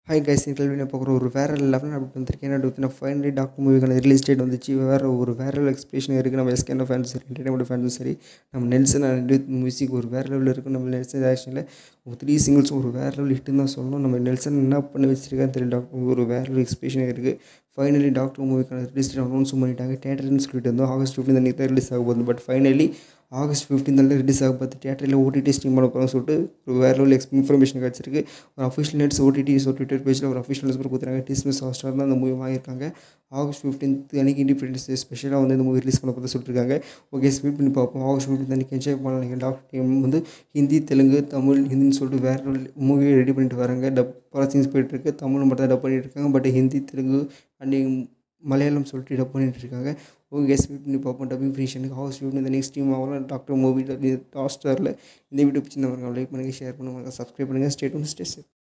hi guys இந்த கேள்வி நான் பார்க்குற ஒரு வேறு லெவல் அப்படி வந்திருக்கேன் என்ன பார்த்தீங்கன்னா ஃபைனலி டாக்டர் மூவிக்கான ரிலீஸ் டேட் வந்துச்சு வேறு ஒரு வேறு லெவல் எக்ஸ்பிரேஷன் இருக்குது நம்ம எஸ்கேன ஃபேன்ஸும் சரி என்டர்டைன்மெண்ட் ஃபேன்ஸும் சரி நம்ம நெல்சன் அண்ட் மியூசிக் ஒரு வேறு லெவலில் இருக்குது நம்ம நெல்சன் ஆக்ஷனில் ஒரு த்ரீ சிங்கிள்ஸ் ஒரு வேறு லெவல் ஹிட்டுன்னு தான் சொல்லணும் நம்ம நெல்சன் என்ன பண்ணி வச்சிருக்கான்னு தெரியல டாக்டர் ஒரு வேறு லெவல் எக்ஸ்பிரேஷன் இருக்குது ஃபைனலி டாக்டர் மூவிக்கான ரிலீஸ் டேட் அனௌன்ஸ் பண்ணிட்டாங்க தேட்டர்னு சொல்லிட்டு இருந்தோம் ஆகஸ்ட் ஃபிஃப்டீன் அன்றைக்கி தான் ரிலீஸ் ஆக போகுது பட் ஃபைனலி ஆகஸ்ட் ஃபிஃப்டீன் தான் ரிலீஸ் ஆக பார்த்து தேட்டரில் ஓடிடி ஸ்ட்ரீம் பண்ண போகிறோம்னு சொல்லிட்டு ஒரு வேறு லெவல் எக்ஸ் இன்ஃபர்மேஷன் கிடச்சிருக்கு ஒரு அஃபிஷியல் நெட்ஸ் ஓடிடி ஸோ ட்விட்டர் பேஜில் ஒரு அஃபிஷியல் நியூஸ் கொடுத்துருக்காங்க டிஸ்மிஸ் ஹாட் ஸ்டார் தான் அந்த மூவி வாங்கியிருக்காங்க ஆகஸ்ட் ஃபிஃப்டீன்த் அன்றைக்கி இண்டிபெண்டன்ஸ் டே ஸ்பெஷலாக வந்து இந்த மூவி ரிலீஸ் பண்ண பார்த்து சொல்லியிருக்காங்க ஓகே ஸ்வீட் பண்ணி பார்ப்போம் ஆகஸ்ட் ஃபிஃப்டீன் அன்றைக்கி என்ஜாய் பண்ணலாம் நீங்கள் டாக்டர் டீம் வந்து ஹிந்தி தெலுங்கு தமிழ் ஹிந்தின்னு சொல்லிட்டு வேறு மூவியை ரெடி பண்ணிட்டு வராங்க டப் பல சீன்ஸ் போயிட்டுருக்கு தமிழ் மட்டும் தான் டப் பண்ணிட்டு இருக்காங்க பட் ஹிந்தி தெலுங்கு அண்ட் மலையாளம் சொல்லிட்டு டப் பண்ணிட்டு இருக்காங்க ஓகே ஸ்வீட் பண்ணி பார்ப்போம் டப்பிங் ஃபினிஷனுக்கு ஹவுஸ் ஸ்வீட் இந்த நெக்ஸ்ட் டீம் ஆகலாம் டாக்டர் மூவி ஹாட் ஸ்டாரில் இந்த வீடியோ பிடிச்சி நம்ம லைக் பண்ணுங்கள் ஷேர் பண்ணுங்கள் சப்ஸ்கிரைப் பண்ணுங்கள் ஸ்டேட் ஸ்டே